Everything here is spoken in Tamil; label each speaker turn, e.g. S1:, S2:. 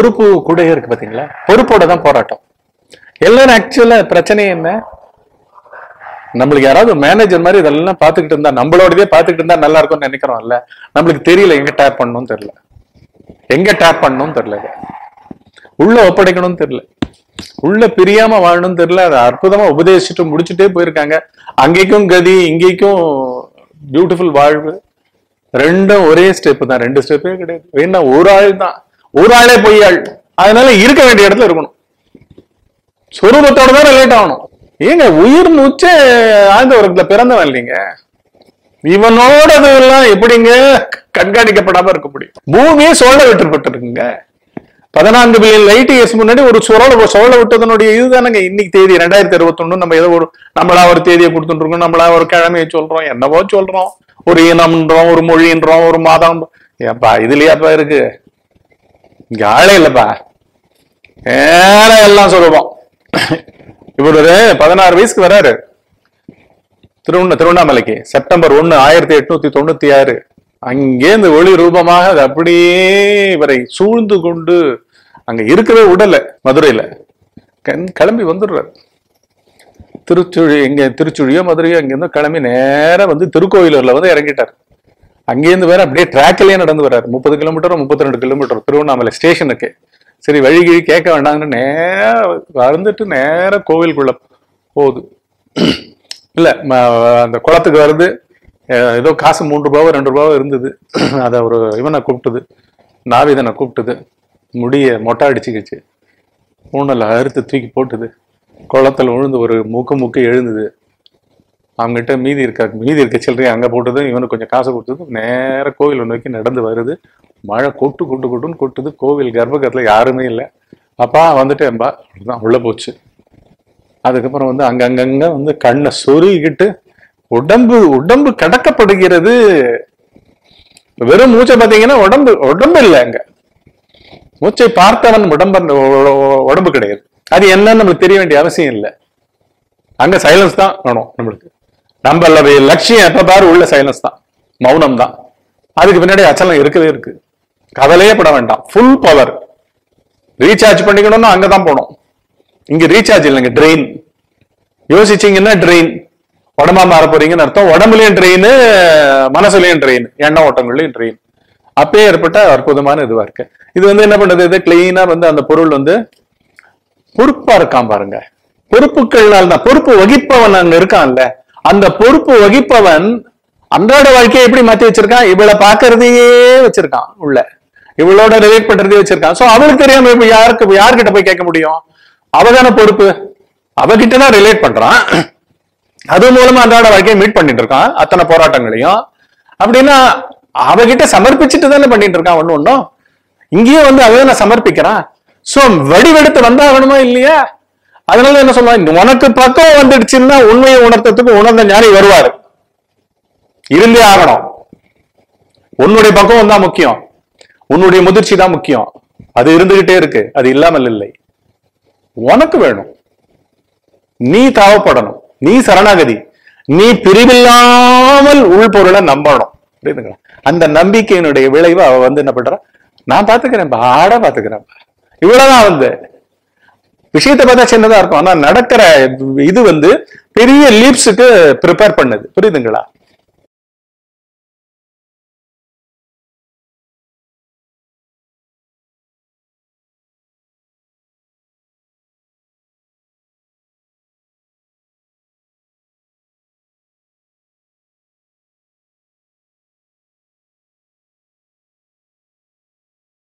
S1: பொறுப்பு கூட இருக்கு பாத்தீங்களா பொறுப்போட தான் போராட்டம் எல்லாரும் ஆக்சுவலா பிரச்சனை என்ன நம்மளுக்கு யாராவது மேனேஜர் மாதிரி இதெல்லாம் பார்த்துக்கிட்டு இருந்தா நம்மளோடதே பார்த்துக்கிட்டு இருந்தா நல்லா இருக்கும்னு நினைக்கிறோம்ல நம்மளுக்கு தெரியல எங்க டேப் பண்ணணும்னு தெரியல எங்க டேப் பண்ணணும்னு தெரியல இதை. உள்ள ஒப்படைக்கணும்னு தெரியல உள்ள பிரியாம வாழணும்னு தெரியல அதை அற்புதமா உபதேசிச்சுட்டு முடிச்சுட்டே போயிருக்காங்க அங்கேக்கும் கதி இங்கேக்கும் பியூட்டிஃபுல் வாழ்வு ரெண்டும் ஒரே ஸ்டெப் தான் ரெண்டு ஸ்டெப்பே கிடையாது வேணா ஒரு ஆள் தான் ஒரு ஆளே பொய் ஆள் அதனால இருக்க வேண்டிய இடத்துல இருக்கணும் சுரூபத்தோட தான் ரிலேட் ஆகணும் ஏங்க உயிர் மூச்சே ஆழ்ந்த உலகத்துல பிறந்தவன் இல்லைங்க இவனோடது எல்லாம் எப்படிங்க கண்காணிக்கப்படாம இருக்க முடியும் பூமியே சோழ விட்டுப்பட்டிருக்குங்க பதினான்கு பில்லியன் லைட் இயர்ஸ் முன்னாடி ஒரு சுழல சோழ விட்டதனுடைய இதுதானங்க இன்னைக்கு தேதி ரெண்டாயிரத்தி இருபத்தொன்னு நம்ம ஏதோ ஒரு நம்மளா ஒரு தேதியை கொடுத்துட்டு இருக்கோம் நம்மளா ஒரு கிழமையை சொல்றோம் என்னவோ சொல்றோம் ஒரு இனம்ன்றோம் ஒரு மொழின்றோம் ஒரு மாதம் ஏப்பா இதுலயாப்பா இருக்கு இங்க ஆளே இல்லப்பா நேர எல்லாம் சொல்லுவோம் இவர் ஒரு பதினாறு வயசுக்கு வராரு திருவண்ண திருவண்ணாமலைக்கு செப்டம்பர் ஒண்ணு ஆயிரத்தி எட்நூத்தி தொண்ணூத்தி ஆறு அங்கே இந்த ஒளி ரூபமாக அது அப்படியே இவரை சூழ்ந்து கொண்டு அங்க இருக்கவே உடல மதுரையில கண்- கிளம்பி வந்துடுறாரு திருச்சுழி இங்க திருச்சுழியோ மதுரையோ அங்கிருந்து கிளம்பி நேரா வந்து திருக்கோயிலூர்ல வந்து இறங்கிட்டார் அங்கேருந்து வேற அப்படியே ட்ராக்லயே நடந்து வர்றாரு முப்பது கிலோமீட்டர் முப்பத்தி ரெண்டு கிலோமீட்டர் திருவண்ணாமலை ஸ்டேஷனுக்கு சரி வழி கிழி கேட்க வேண்டாங்கன்னு நேரா வந்துட்டு நேரா கோவிலுக்குள்ள போகுது இல்ல ம- அந்த குளத்துக்கு வருது அஹ் ஏதோ காசு மூன்று ரூபாவோ ரெண்டு ரூபாவோ இருந்தது அதை ஒரு இவனை கூப்பிட்டது நாவிதனை கூப்பிட்டது முடிய மொட்டை அடிச்சுக்கிச்சு ஊனல அறுத்து தூக்கி போட்டுது குளத்துல விழுந்து ஒரு மூக்கு மூக்கு எழுந்தது அவங்ககிட்ட மீதி இருக்க மீதி இருக்க சில்லறையை அங்க போட்டது இவனுக்கு கொஞ்சம் காசு கொடுத்தது நேர கோவில் நோக்கி நடந்து வருது மழை கொட்டு கொட்டு கொட்டுன்னு கொட்டுது கோவில் கர்ப்பகத்துல யாருமே இல்லை அப்பா வந்துட்டேன்பா அப்படிதான் உள்ள போச்சு அதுக்கப்புறம் வந்து அங்கங்கங்க வந்து கண்ணை சொருகிட்டு உடம்பு உடம்பு கடக்கப்படுகிறது வெறும் மூச்சை பார்த்தீங்கன்னா உடம்பு உடம்பு இல்லை அங்க மூச்சை பார்த்தவன் உடம்பு உடம்பு கிடையாது அது என்னன்னு நமக்கு தெரிய வேண்டிய அவசியம் இல்லை அங்க சைலன்ஸ் தான் வேணும் நம்மளுக்கு நம்ம ல- லட்சியம் எப்ப பாரு உள்ள சைலன்ஸ் தான் மௌனம் தான் அதுக்கு பின்னாடி அச்சலம் இருக்கவே இருக்கு கவலையே பட வேண்டாம் ஃபுல் பவர் ரீசார்ஜ் பண்ணிக்கணும்னா அங்கதான் போகணும் இங்க ரீசார்ஜ் இல்லைங்க ட்ரெயின் யோசிச்சீங்கன்னா ட்ரெயின் உடம்பா மாற போறீங்கன்னு அர்த்தம் உடம்புலயும் ட்ரெயின் மனசுலயும் ட்ரெயின் எண்ண ஓட்டங்கள்லயும் ட்ரெயின் அப்பயே ஏற்பட்ட அற்புதமான இதுவா இருக்கு இது வந்து என்ன பண்றது இது கிளீனா வந்து அந்த பொருள் வந்து பொறுப்பா இருக்கான் பாருங்க பொறுப்புகள்னால தான் பொறுப்பு வகிப்பவன் அங்க இருக்கான்ல அந்த பொறுப்பு வகிப்பவன் அன்றாட வாழ்க்கையை எப்படி மாத்தி வச்சிருக்கான் இவளை பாக்குறதையே வச்சிருக்கான் உள்ள இவளோட ரிலேட் பண்றதே வச்சிருக்கான் சோ அவளுக்கு தெரியாம இப்ப யாருக்கு யார்கிட்ட போய் கேட்க முடியும் அவதான பொறுப்பு அவகிட்ட தான் ரிலேட் பண்றான் அது மூலமா அன்றாட வாழ்க்கையை மீட் பண்ணிட்டு இருக்கான் அத்தனை போராட்டங்களையும் அப்படின்னா அவகிட்ட சமர்ப்பிச்சுட்டு தானே பண்ணிட்டு இருக்கான் ஒண்ணு ஒண்ணும் இங்கேயும் வந்து அதை நான் சமர்ப்பிக்கிறான் சோ வடிவெடுத்து வந்தாகணுமா இல்லையா அதனால என்ன சொல்லுவான் உனக்கு பக்கம் வந்துடுச்சுன்னா உண்மையை உணர்த்ததுக்கு உணர்ந்த ஞானி வருவாரு இருந்தே ஆகணும் உன்னுடைய பக்குவம் தான் முக்கியம் உன்னுடைய முதிர்ச்சி தான் முக்கியம் அது இருந்துகிட்டே இருக்கு அது இல்லாமல் இல்லை உனக்கு வேணும் நீ தாவப்படணும் நீ சரணாகதி நீ பிரிவில்லாமல் உள்பொருளை நம்பணும் புரியுதுங்களா அந்த நம்பிக்கையினுடைய விளைவு அவ வந்து என்ன பண்றா நான் பாத்துக்கிறேன் பாட பாத்துக்கிறேன் இவ்வளவுதான் வந்து விஷயத்தை பார்த்தா சின்னதா இருக்கும் ஆனா நடக்கிற இது வந்து பெரிய லீப்ஸுக்கு ப்ரிப்பேர் பண்ணுது புரியுதுங்களா